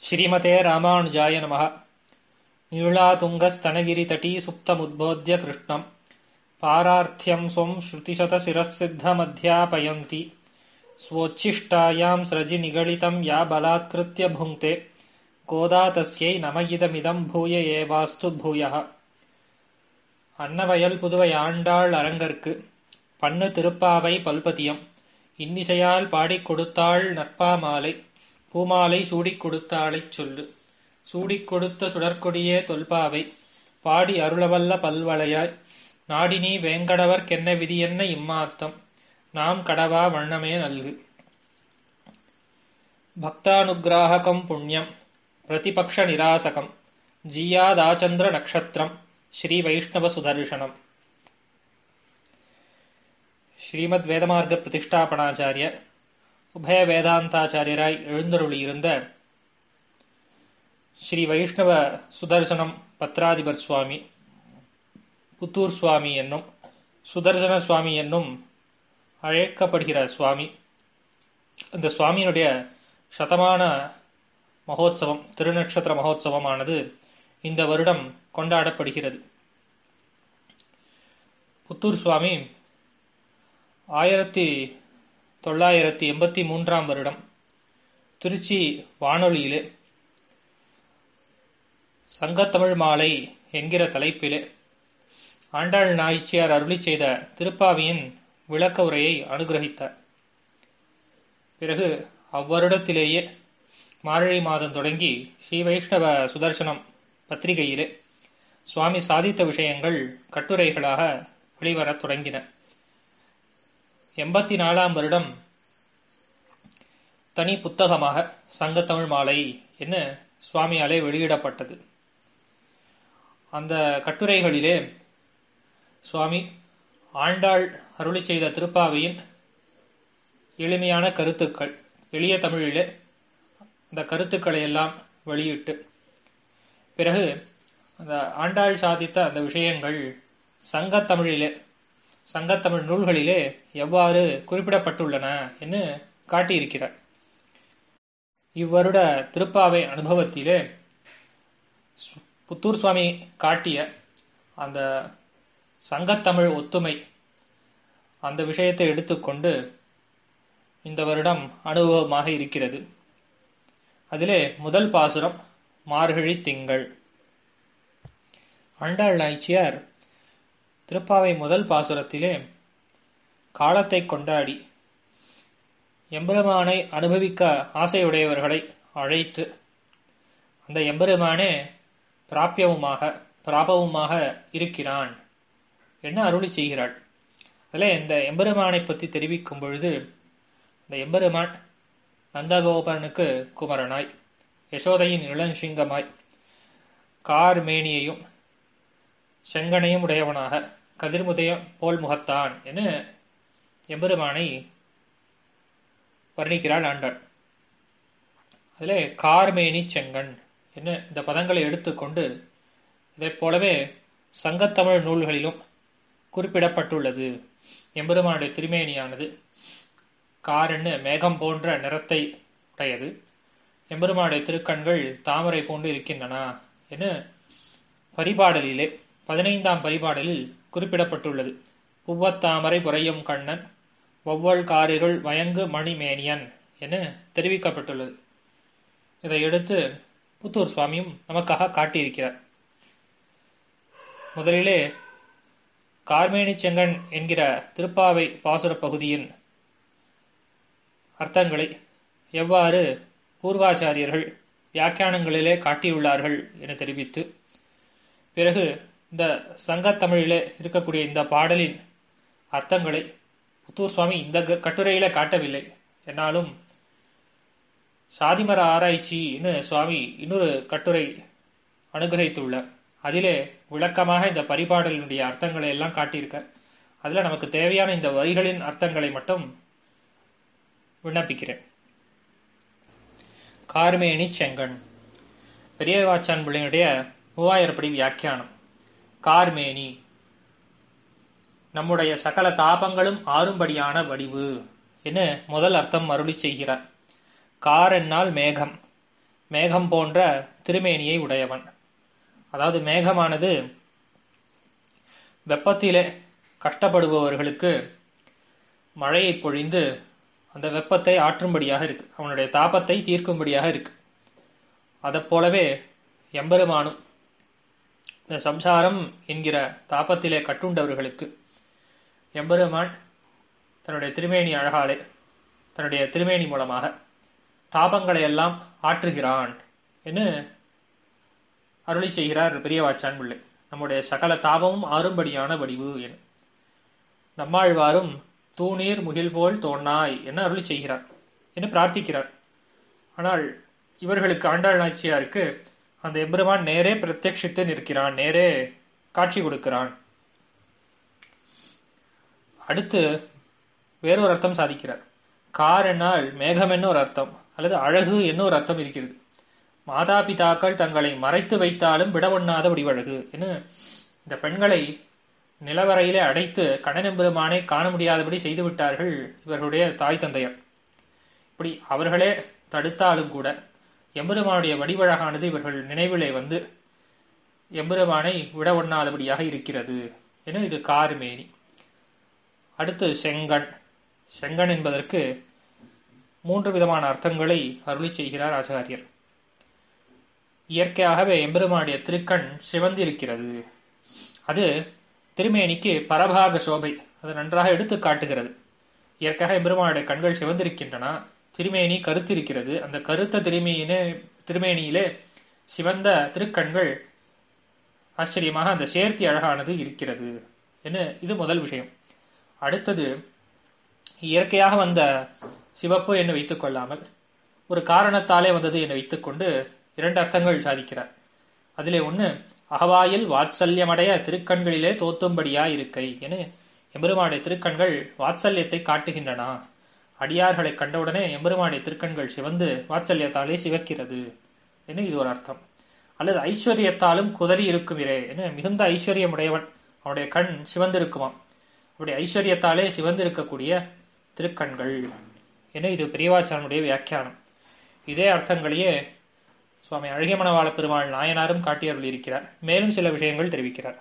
श्रीमते रामानुजाय नमः नीलातुङ्गस्तनगिरितटी सुप्तमुद्बोध्य कृष्णम् पारार्थ्यम् स्वम् श्रुतिशतशिरःसिद्धमध्यापयन्ति स्वोच्छिष्टायाम् स्रजि निगलितम् या बलात्कृत्य भुङ्क्ते கோதா தஸ்யை நம இதமிதம் பூய ஏவாஸ்து பூயः அன்னவயல் புதுவை ஆண்டாள் அரங்கற்கு பண்ணு திருப்பாவை பல்பதியம் இன்னிசையால் பாடிக் கொடுத்தாள் நற்பாமாலை பூமாலை சூடிக் கொடுத்தாளைச் சொல்லு சூடிக் கொடுத்த சுடற்கொடியே தொல்பாவை பாடி அருளவல்ல பல்வளையாய் நாடினி வேங்கடவர்க்கென்ன விதியென்ன இம்மாத்தம் நாம் கடவா வண்ணமே நல்கு பக்தானுகிராககம் புண்ணியம் பிரதிபக்ஷ நிராசகம் ஜீயாதாச்சந்திர நக்ஷத்திரம் ஸ்ரீ வைஷ்ணவ சுதர்சனம் ஸ்ரீமத் வேதமார்க்க பிரதிஷ்டாபனாச்சாரிய உபய வேதாந்தாச்சாரியராய் எழுந்தருளியிருந்த ஸ்ரீ வைஷ்ணவ சுதர்சனம் பத்ராதிபர் சுவாமி புத்தூர் சுவாமி என்னும் சுதர்சன சுவாமி என்னும் அழைக்கப்படுகிற சுவாமி அந்த சுவாமியினுடைய சதமான மகோத்சவம் திருநட்சத்திர மகோத்சவமானது இந்த வருடம் கொண்டாடப்படுகிறது புத்தூர் சுவாமி ஆயிரத்தி தொள்ளாயிரத்தி எண்பத்தி மூன்றாம் வருடம் திருச்சி வானொலியிலே சங்கத்தமிழ் மாலை என்கிற தலைப்பிலே ஆண்டாள் நாய்ச்சியார் அருளி செய்த திருப்பாவியின் விளக்க உரையை அனுகிரகித்தார் பிறகு அவ்வருடத்திலேயே மார்கழி மாதம் தொடங்கி ஸ்ரீ வைஷ்ணவ சுதர்சனம் பத்திரிகையிலே சுவாமி சாதித்த விஷயங்கள் கட்டுரைகளாக வெளிவரத் தொடங்கின எண்பத்தி நாலாம் வருடம் தனி புத்தகமாக சங்கத்தமிழ் மாலை என்ன சுவாமியாலே வெளியிடப்பட்டது அந்த கட்டுரைகளிலே சுவாமி ஆண்டாள் அருளி செய்த திருப்பாவையின் எளிமையான கருத்துக்கள் எளிய தமிழிலே அந்த கருத்துக்களை எல்லாம் வெளியிட்டு பிறகு அந்த ஆண்டாள் சாதித்த அந்த விஷயங்கள் சங்கத்தமிழிலே சங்கத்தமிழ் நூல்களிலே எவ்வாறு குறிப்பிடப்பட்டுள்ளன என்று காட்டியிருக்கிறார் இவ்வருட திருப்பாவை அனுபவத்திலே புத்தூர் சுவாமி காட்டிய அந்த சங்கத்தமிழ் ஒத்துமை அந்த விஷயத்தை எடுத்துக்கொண்டு இந்த வருடம் அனுபவமாக இருக்கிறது அதிலே முதல் பாசுரம் மார்கழி திங்கள் ஆண்டாள் நாய்ச்சியார் திருப்பாவை முதல் பாசுரத்திலே காலத்தை கொண்டாடி எம்பெருமானை அனுபவிக்க ஆசையுடையவர்களை அழைத்து அந்த எம்பெருமானே பிராப்பியவுமாக பிராபவுமாக இருக்கிறான் என்ன அருளி செய்கிறாள் அதில் இந்த எம்பெருமானை பற்றி தெரிவிக்கும் பொழுது இந்த எம்பெருமான் நந்தகோபனுக்கு குமரனாய் யசோதையின் இளஞ்சிங்கமாய் கார் மேனியையும் செங்கனையும் உடையவனாக கதிர்முதயம் போல் முகத்தான் என எம்பெருமானை வர்ணிக்கிறாள் ஆண்டாள் அதில் கார்மேனி செங்கன் என்ன இந்த பதங்களை எடுத்துக்கொண்டு இதைப் போலவே சங்கத்தமிழ் நூல்களிலும் குறிப்பிடப்பட்டுள்ளது எம்பெருமானுடைய திருமேனியானது காரென்னு மேகம் போன்ற நிறத்தை உடையது எம்பெருமானுடைய திருக்கண்கள் தாமரை போன்று இருக்கின்றன என பரிபாடலிலே பதினைந்தாம் பரிபாடலில் குறிப்பிடப்பட்டுள்ளது புவ்வத்தாமரை புறையும் கண்ணன் ஒவ்வொல் காரிருள் வயங்கு மணிமேனியன் என தெரிவிக்கப்பட்டுள்ளது இதை எடுத்து புத்தூர் சுவாமியும் நமக்காக காட்டியிருக்கிறார் முதலிலே கார்மேனி செங்கன் என்கிற திருப்பாவை பாசுர பகுதியின் அர்த்தங்களை எவ்வாறு பூர்வாச்சாரியர்கள் வியாக்கியானங்களிலே காட்டியுள்ளார்கள் என தெரிவித்து பிறகு இந்த சங்கத்தமிழிலே இருக்கக்கூடிய இந்த பாடலின் அர்த்தங்களை புத்தூர் சுவாமி இந்த கட்டுரையில காட்டவில்லை என்னாலும் சாதிமர ஆராய்ச்சின்னு சுவாமி இன்னொரு கட்டுரை அனுகிரகித்துள்ளார் அதிலே விளக்கமாக இந்த பரிபாடலினுடைய அர்த்தங்களை எல்லாம் காட்டியிருக்க அதில் நமக்கு தேவையான இந்த வரிகளின் அர்த்தங்களை மட்டும் விண்ணப்பிக்கிறேன் கார்மேனி செங்கன் பெரியவாச்சான் பிள்ளையுடைய மூவாயிரப்படி வியாக்கியானம் கார்மேனி நம்முடைய சகல தாபங்களும் ஆறும்படியான வடிவு என முதல் அர்த்தம் அருளி செய்கிறார் கார் என்னால் மேகம் மேகம் போன்ற திருமேனியை உடையவன் அதாவது மேகமானது வெப்பத்திலே கஷ்டப்படுபவர்களுக்கு மழையை பொழிந்து அந்த வெப்பத்தை ஆற்றும்படியாக இருக்கு அவனுடைய தாபத்தை தீர்க்கும்படியாக இருக்கு அதைப் போலவே எம்பெருமானும் இந்த சம்சாரம் என்கிற தாபத்திலே கட்டுண்டவர்களுக்கு எம்பெருமான் தன்னுடைய திருமேனி அழகாலே தன்னுடைய திருமேனி மூலமாக தாபங்களை எல்லாம் ஆற்றுகிறான் என்று அருளி செய்கிறார் பெரியவாச்சான் பிள்ளை நம்முடைய சகல தாபமும் ஆறும்படியான வடிவு என நம்மாழ்வாரும் தூணீர் முகில் போல் தோன்னாய் என அருளி செய்கிறார் என்று பிரார்த்திக்கிறார் ஆனால் இவர்களுக்கு ஆண்டாள் நாச்சியாருக்கு அந்த எம்பெருமான் நேரே பிரத்யட்சித்து நிற்கிறான் நேரே காட்சி கொடுக்கிறான் அடுத்து வேறொரு அர்த்தம் சாதிக்கிறார் கார் என்னால் மேகம் என்ன ஒரு அர்த்தம் அல்லது அழகு என்ன ஒரு அர்த்தம் இருக்கிறது மாதா பிதாக்கள் தங்களை மறைத்து வைத்தாலும் விடவொண்ணாத வடிவழகு என இந்த பெண்களை நிலவரையிலே அடைத்து கண்ணனெம்பெருமானை காண முடியாதபடி செய்து விட்டார்கள் இவர்களுடைய தாய் தந்தையர் இப்படி அவர்களே தடுத்தாலும் கூட எம்பெருமானுடைய வடிவழகானது இவர்கள் நினைவிலே வந்து எம்பெருமானை விட ஒண்ணாதபடியாக இருக்கிறது என இது கார்மேனி அடுத்து செங்கண் செங்கண் என்பதற்கு மூன்று விதமான அர்த்தங்களை அருளி செய்கிறார் ஆச்சாரியர் இயற்கையாகவே எம்பெருமானுடைய திருக்கண் சிவந்திருக்கிறது அது திருமேனிக்கு பரபாக சோபை அது நன்றாக எடுத்து காட்டுகிறது இயற்கையாக எம்பெருமானுடைய கண்கள் சிவந்திருக்கின்றன திருமேனி கருத்திருக்கிறது அந்த கருத்த திருமேனியே திருமேனியிலே சிவந்த திருக்கண்கள் ஆச்சரியமாக அந்த சேர்த்தி அழகானது இருக்கிறது என்ன இது முதல் விஷயம் அடுத்தது இயற்கையாக வந்த சிவப்பு என்று வைத்துக் கொள்ளாமல் ஒரு காரணத்தாலே வந்தது என்று வைத்துக்கொண்டு இரண்டு அர்த்தங்கள் சாதிக்கிறார் அதிலே ஒன்று அகவாயில் வாத்சல்யமடைய திருக்கண்களிலே தோத்தும்படியா இருக்கை என எம்பெருமானுடைய திருக்கண்கள் வாத்சல்யத்தை காட்டுகின்றன அடியார்களை கண்டவுடனே எம்பெருமானுடைய திருக்கண்கள் சிவந்து வாத்சல்யத்தாலே சிவக்கிறது என இது ஒரு அர்த்தம் அல்லது ஐஸ்வர்யத்தாலும் குதறி இருக்கும் இரே என மிகுந்த ஐஸ்வர்யமுடையவன் அவனுடைய கண் சிவந்திருக்குமாம் அப்படி ஐஸ்வர்யத்தாலே சிவந்திருக்கக்கூடிய திருக்கண்கள் என இது பெரியவாச்சாரனுடைய வியாக்கியானம் இதே அர்த்தங்களையே சுவாமி அழகியமனவாள பெருமாள் நாயனாரும் காட்டியருள் இருக்கிறார் மேலும் சில விஷயங்கள் தெரிவிக்கிறார்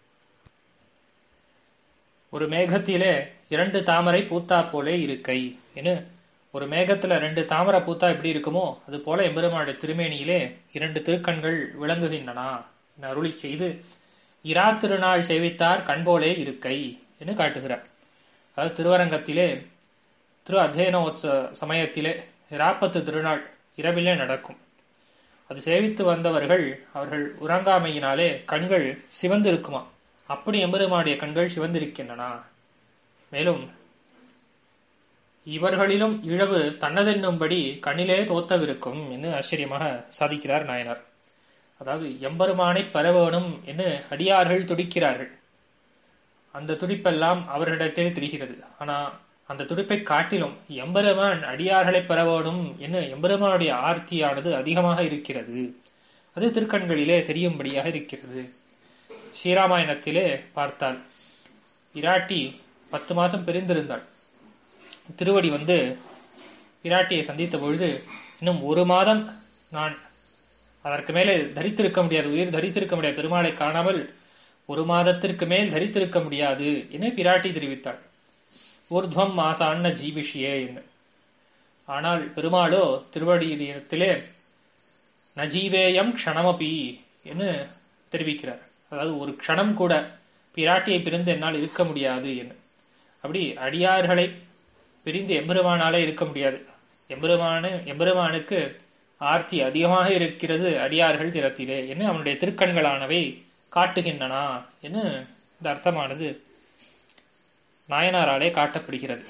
ஒரு மேகத்திலே இரண்டு தாமரை பூத்தா போலே இருக்கை என ஒரு மேகத்துல ரெண்டு தாமரை பூத்தா எப்படி இருக்குமோ அது போல எம்பெருமானுடைய திருமேனியிலே இரண்டு திருக்கண்கள் விளங்குகின்றன என அருளி செய்து இரா திருநாள் சேவித்தார் கண்போலே இருக்கை என்று காட்டுகிறார் அதாவது திருவரங்கத்திலே திரு அத்தியனோத்சவ சமயத்திலே இராப்பத்து திருநாள் இரவிலே நடக்கும் அது சேவித்து வந்தவர்கள் அவர்கள் உறங்காமையினாலே கண்கள் சிவந்து இருக்குமா அப்படி எம்பெருமானுடைய கண்கள் சிவந்திருக்கின்றன மேலும் இவர்களிலும் இழவு தன்னதென்னும்படி கண்ணிலே தோத்தவிருக்கும் என்று ஆச்சரியமாக சாதிக்கிறார் நாயனார் அதாவது எம்பெருமானை பெற வேணும் என்று அடியார்கள் துடிக்கிறார்கள் அந்த துடிப்பெல்லாம் அவர்களிடத்தே தெரிகிறது ஆனா அந்த துடிப்பை காட்டிலும் எம்பெருமான் அடியார்களை பெற வேணும் என்று எம்பெருமானுடைய ஆர்த்தியானது அதிகமாக இருக்கிறது அது திருக்கண்களிலே தெரியும்படியாக இருக்கிறது ஸ்ரீராமாயணத்திலே பார்த்தால் இராட்டி பத்து மாசம் பிரிந்திருந்தாள் திருவடி வந்து பிராட்டியை சந்தித்த பொழுது இன்னும் ஒரு மாதம் நான் அதற்கு மேலே தரித்திருக்க முடியாது உயிர் தரித்திருக்க முடியாது பெருமாளை காணாமல் ஒரு மாதத்திற்கு மேல் தரித்திருக்க முடியாது என பிராட்டி தெரிவித்தாள் ஊர்துவம் மாசான்ன ஜீவிஷியே என்று ஆனால் பெருமாளோ திருவடியிடத்திலே நஜீவேயம் க்ஷணமபி என்று தெரிவிக்கிறார் அதாவது ஒரு க்ஷணம் கூட பிராட்டியை பிரிந்து என்னால் இருக்க முடியாது என்று அப்படி அடியார்களை பிரிந்து எம்பெருமானாலே இருக்க முடியாது எம்பெருமானு எம்பெருமானுக்கு ஆர்த்தி அதிகமாக இருக்கிறது அடியார்கள் திறத்திலே என்று அவனுடைய திருக்கண்களானவை காட்டுகின்றன என்று இந்த அர்த்தமானது நாயனாராலே காட்டப்படுகிறது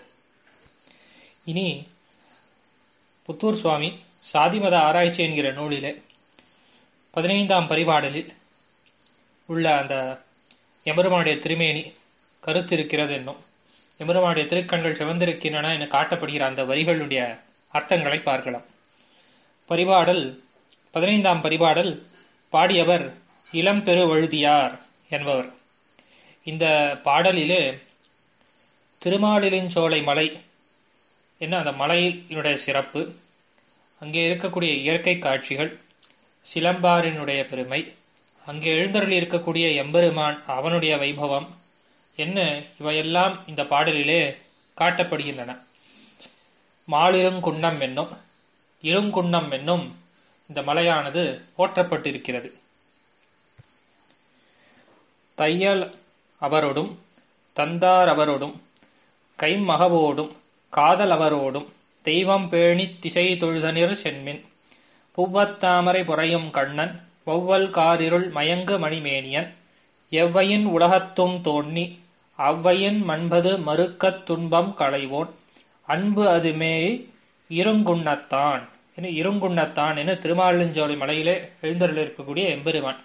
இனி புத்தூர் சுவாமி சாதிமத ஆராய்ச்சி என்கிற நூலிலே பதினைந்தாம் பரிபாடலில் உள்ள அந்த எம்பெருமானுடைய திருமேனி கருத்து இருக்கிறது என்னும் எம்பெருமானுடைய திருக்கண்கள் சிவந்திருக்கின்றன என காட்டப்படுகிற அந்த வரிகளுடைய அர்த்தங்களை பார்க்கலாம் பரிபாடல் பதினைந்தாம் பரிபாடல் பாடியவர் இளம்பெரு வழுதியார் என்பவர் இந்த பாடலிலே திருமாலிலிஞ்சோலை மலை என்ன அந்த மலையினுடைய சிறப்பு அங்கே இருக்கக்கூடிய இயற்கை காட்சிகள் சிலம்பாரினுடைய பெருமை அங்கே எழுந்தருளி இருக்கக்கூடிய எம்பெருமான் அவனுடைய வைபவம் என்ன இவையெல்லாம் இந்த பாடலிலே காட்டப்படுகின்றன மாலிருங்குன்னம் என்னும் இருங்குன்னம் என்னும் இந்த மலையானது போற்றப்பட்டிருக்கிறது தையல் அவரோடும் தந்தார் அவரோடும் கைமகவோடும் காதல் அவரோடும் தெய்வம் பேணித் திசை தொழுதனிர் சென்மின் புவ்வத்தாமரை புறையும் கண்ணன் ஒவ்வல் காரிருள் மயங்கு மணிமேனியன் எவ்வையின் உலகத்தும் தோன்னி அவ்வையின் மண்பது மறுக்கத் துன்பம் களைவோன் அன்பு அதுமே இருங்குண்ணத்தான் என இருங்குண்ணத்தான் என திருமாலிருஞ்சோலை மலையிலே எழுந்தருள் இருக்கக்கூடிய எம்பெருமான்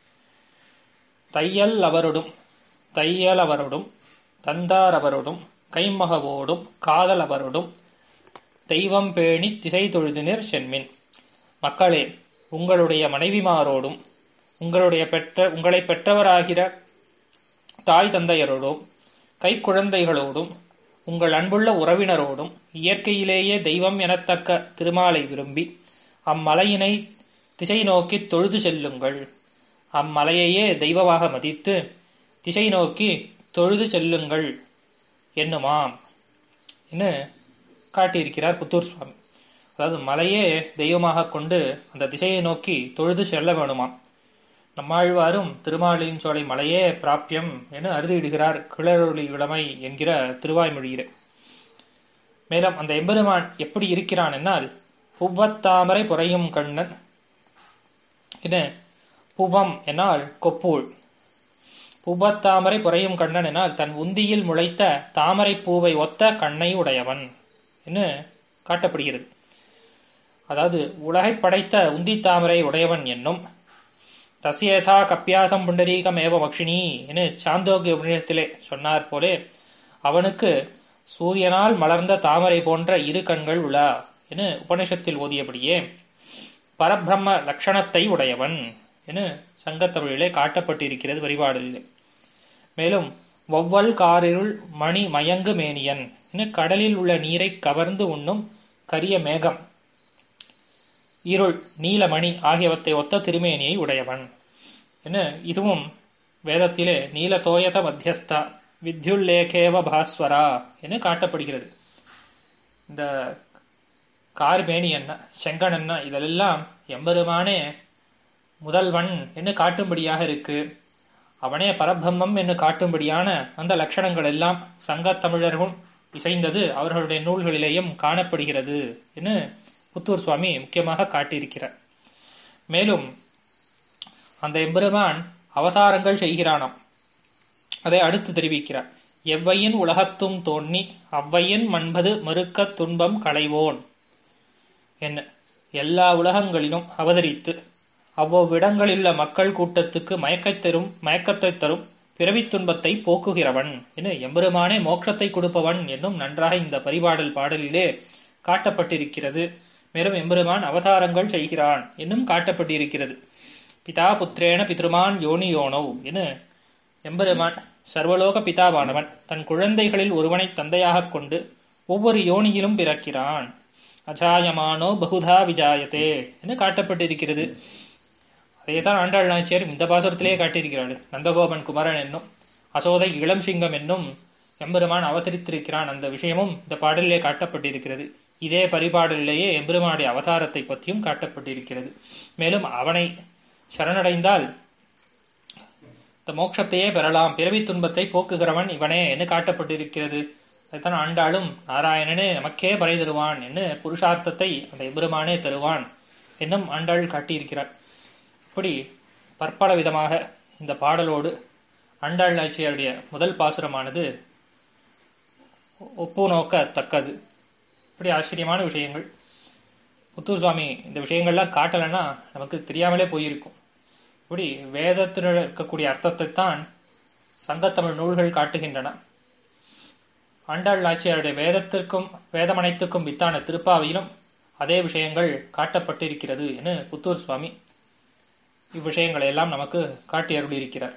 தையல் அவரோடும் தையல் அவரோடும் தந்தார் அவரோடும் கைமகவோடும் காதல் அவரோடும் தெய்வம் பேணி திசை தொழுதினர் சென்மின் மக்களே உங்களுடைய மனைவிமாரோடும் உங்களுடைய பெற்ற உங்களை பெற்றவராகிற தாய் தந்தையரோடும் கைக்குழந்தைகளோடும் உங்கள் அன்புள்ள உறவினரோடும் இயற்கையிலேயே தெய்வம் எனத்தக்க திருமாலை விரும்பி அம்மலையினை திசை நோக்கி தொழுது செல்லுங்கள் அம்மலையையே தெய்வமாக மதித்து திசை நோக்கி தொழுது செல்லுங்கள் என்னுமாம் என்று காட்டியிருக்கிறார் புத்தூர் சுவாமி அதாவது மலையே தெய்வமாக கொண்டு அந்த திசையை நோக்கி தொழுது செல்ல வேணுமாம் நம்மாழ்வாரும் திருமாலின் சோலை மலையே பிராப்பியம் என அறுதியிடுகிறார் கிளறொளி இளமை என்கிற திருவாய்மொழியிலே மேலும் அந்த எம்பெருமான் எப்படி இருக்கிறான் என்னால் புவ்வத்தாமரை புறையும் கண்ணன் என்ன புபம் என்னால் கொப்பூழ் புபத்தாமரை புறையும் கண்ணன் என்னால் தன் உந்தியில் முளைத்த தாமரை பூவை ஒத்த கண்ணை உடையவன் என்று காட்டப்படுகிறது அதாவது உலகை படைத்த உந்தி தாமரை உடையவன் என்னும் தசியதா கப்பியாசம் புண்டரீகம் ஏவ மக்ஷினி என சாந்தோக்கிய உபநிடத்திலே சொன்னார் போலே அவனுக்கு சூரியனால் மலர்ந்த தாமரை போன்ற இரு கண்கள் உளா என உபனிஷத்தில் ஓதியபடியே பரபிரம்ம லட்சணத்தை உடையவன் என சங்கத்தமிழிலே காட்டப்பட்டிருக்கிறது வரிபாடலிலே மேலும் ஒவ்வொல் காரிருள் மணி மயங்கு மேனியன் என கடலில் உள்ள நீரை கவர்ந்து உண்ணும் கரிய மேகம் இருள் நீலமணி ஆகியவற்றை ஒத்த திருமேனியை உடையவன் என இதுவும் வேதத்திலே நீலதோயத மத்தியஸ்தா வித்யுல்லேகேவ பாஸ்வரா என காட்டப்படுகிறது இந்த கார்மேனி என்ன செங்கன் என்ன இதெல்லாம் எம்பெருமானே முதல்வன் என்று காட்டும்படியாக இருக்கு அவனே பரபிரம்மம் என்று காட்டும்படியான அந்த லட்சணங்கள் எல்லாம் சங்கத்தமிழர்களும் இசைந்தது அவர்களுடைய நூல்களிலேயும் காணப்படுகிறது என்று புத்தூர் சுவாமி முக்கியமாக காட்டியிருக்கிறார் மேலும் அந்த எம்பெருமான் அவதாரங்கள் செய்கிறானாம் அதை அடுத்து தெரிவிக்கிறார் எவ்வையின் உலகத்தும் தோன்னி அவ்வையின் மண்பது மறுக்க துன்பம் களைவோன் என்ன எல்லா உலகங்களிலும் அவதரித்து அவ்வவ்விடங்களிலுள்ள மக்கள் கூட்டத்துக்கு மயக்கத் தரும் மயக்கத்தை தரும் பிறவித் துன்பத்தை போக்குகிறவன் என எம்பெருமானே மோட்சத்தை கொடுப்பவன் என்னும் நன்றாக இந்த பரிபாடல் பாடலிலே காட்டப்பட்டிருக்கிறது மேலும் எம்பெருமான் அவதாரங்கள் செய்கிறான் என்னும் காட்டப்பட்டிருக்கிறது பிதா புத்திரேன பித்ருமான் யோனி யோனோ என எம்பெருமான் சர்வலோக பிதாவானவன் தன் குழந்தைகளில் ஒருவனை தந்தையாகக் கொண்டு ஒவ்வொரு யோனியிலும் பிறக்கிறான் அஜாயமானோ பகுதா விஜாயத்தே என்று காட்டப்பட்டிருக்கிறது அதைத்தான் ஆண்டாள் நாச்சியார் இந்த பாசுரத்திலேயே காட்டியிருக்கிறாள் நந்தகோபன் குமரன் என்னும் அசோதை இளம் சிங்கம் என்னும் எம்பெருமான் அவதரித்திருக்கிறான் அந்த விஷயமும் இந்த பாடலிலே காட்டப்பட்டிருக்கிறது இதே பரிபாடலிலேயே எம்பெருமானுடைய அவதாரத்தை பற்றியும் காட்டப்பட்டிருக்கிறது மேலும் அவனை சரணடைந்தால் இந்த மோட்சத்தையே பெறலாம் பிறவி துன்பத்தை போக்குகிறவன் இவனே என்று காட்டப்பட்டிருக்கிறது அதைத்தான் ஆண்டாளும் நாராயணனே நமக்கே பறை தருவான் என்று புருஷார்த்தத்தை அந்த எம்பெருமானே தருவான் என்னும் ஆண்டாள் காட்டியிருக்கிறார் இப்படி பற்பல விதமாக இந்த பாடலோடு ஆண்டாள் நாச்சியாருடைய முதல் பாசுரமானது ஒப்பு நோக்கத்தக்கது இப்படி ஆச்சரியமான விஷயங்கள் புத்தூர் சுவாமி இந்த விஷயங்கள்லாம் காட்டலைன்னா நமக்கு தெரியாமலே போயிருக்கும் இப்படி வேதத்தில் இருக்கக்கூடிய அர்த்தத்தை தான் சங்கத்தமிழ் நூல்கள் காட்டுகின்றன ஆண்டாள் நாச்சியாருடைய வேதத்திற்கும் வேதமனைத்துக்கும் வித்தான திருப்பாவையிலும் அதே விஷயங்கள் காட்டப்பட்டிருக்கிறது என புத்தூர் சுவாமி இவ்விஷயங்களை எல்லாம் நமக்கு காட்டி அருளியிருக்கிறார்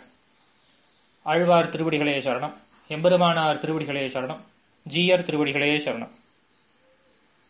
ஆழ்வார் திருவடிகளே சரணம் எம்பெருமானார் திருவடிகளே சரணம் ஜீயர் திருவடிகளே சரணம்